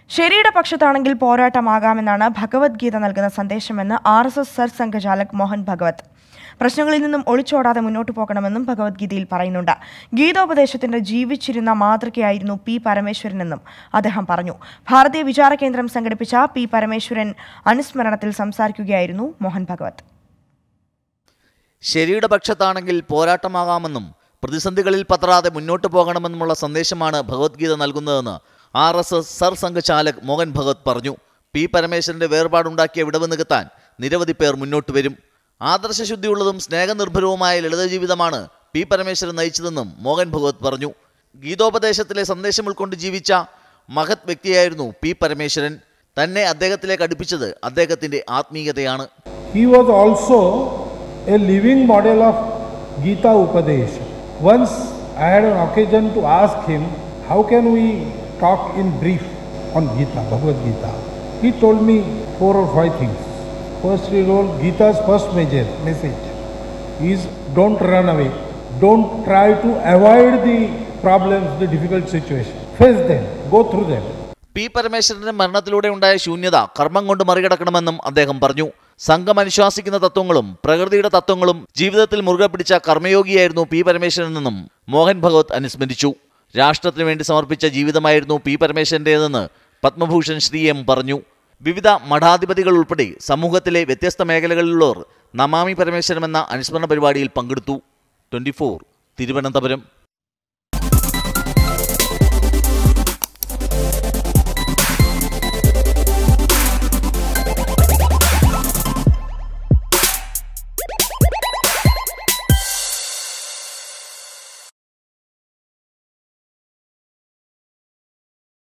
ശരിയുടെ പക്ഷത്താണെങ്കിൽ പോരാട്ടമാകാമെന്നാണ് ഭഗവത്ഗീത നൽകുന്ന സന്ദേശമെന്ന് ആർ എസ് എസ് സർ സംഘചാലക് മോഹൻ ഭഗവത് പ്രശ്നങ്ങളിൽ നിന്നും ഒളിച്ചോടാതെ മുന്നോട്ടു പോകണമെന്നും ഭഗവത്ഗീതയിൽ പറയുന്നുണ്ട് ഗീതോപദേശത്തിന്റെ ജീവിച്ചിരുന്ന മാതൃകയായിരുന്നു പി പരമേശ്വരനെന്നും അദ്ദേഹം പറഞ്ഞു ഭാരതീയ വിചാര കേന്ദ്രം സംഘടിപ്പിച്ച പി പരമേശ്വരൻ അനുസ്മരണത്തിൽ സംസാരിക്കുകയായിരുന്നു മോഹൻ ഭഗവത് ശരിയുടെ പക്ഷത്താണെങ്കിൽ പോരാട്ടമാകാമെന്നും പ്രതിസന്ധികളിൽ പതറാതെ മുന്നോട്ട് പോകണമെന്നുമുള്ള സന്ദേശമാണ് ഭഗവത്ഗീത നൽകുന്നതെന്ന് ആർ എസ് എസ് സർ സംഘചാലക് മോഹൻ ഭഗവത് പറഞ്ഞു പി പരമേശ്വരന്റെ വേർപാടുണ്ടാക്കിയ വിടവ് നികത്താൻ നിരവധി പേർ മുന്നോട്ട് വരും ആദർശശുദ്ധിയുള്ളതും സ്നേഹനിർഭരവുമായ ലളിത ജീവിതമാണ് പി പരമേശ്വരൻ നയിച്ചതെന്നും മോഹൻ ഭഗവത് പറഞ്ഞു ഗീതോപദേശത്തിലെ സന്ദേശം ഉൾക്കൊണ്ട് ജീവിച്ച മഹത് വ്യക്തിയായിരുന്നു പി പരമേശ്വരൻ തന്നെ അദ്ദേഹത്തിലേക്ക് അടുപ്പിച്ചത് അദ്ദേഹത്തിന്റെ ആത്മീയതയാണ് He was also a living model of Gita Upadesh. Once I had an occasion to ask him, how can we talk in brief on Gita, Bhagavad Gita? He told me four or five things. First of all, Gita's first major message is don't run away. Don't try to avoid the problems, the difficult situation. Face them, go through them. P പരമേശ്വരന്റെ മരണത്തിലൂടെ ഉണ്ടായ ശൂന്യത കർമ്മം കൊണ്ട് മറികടക്കണമെന്നും അദ്ദേഹം പറഞ്ഞു സംഘം അനുശാസിക്കുന്ന തത്വങ്ങളും പ്രകൃതിയുടെ തത്വങ്ങളും ജീവിതത്തിൽ മുറുകെ പിടിച്ച കർമ്മയോഗിയായിരുന്നു പി പരമേശ്വരനെന്നും മോഹൻ ഭഗവത് അനുസ്മരിച്ചു രാഷ്ട്രത്തിനു വേണ്ടി സമർപ്പിച്ച ജീവിതമായിരുന്നു പി പരമേശ്വരൻ്റേതെന്ന് പത്മഭൂഷൺ ശ്രീ എം പറഞ്ഞു വിവിധ മഠാധിപതികൾ ഉൾപ്പെടെ സമൂഹത്തിലെ വ്യത്യസ്ത മേഖലകളിലുള്ളവർ നമാമി പരമേശ്വരം എന്ന അനുസ്മരണ പരിപാടിയിൽ പങ്കെടുത്തു ട്വന്റി തിരുവനന്തപുരം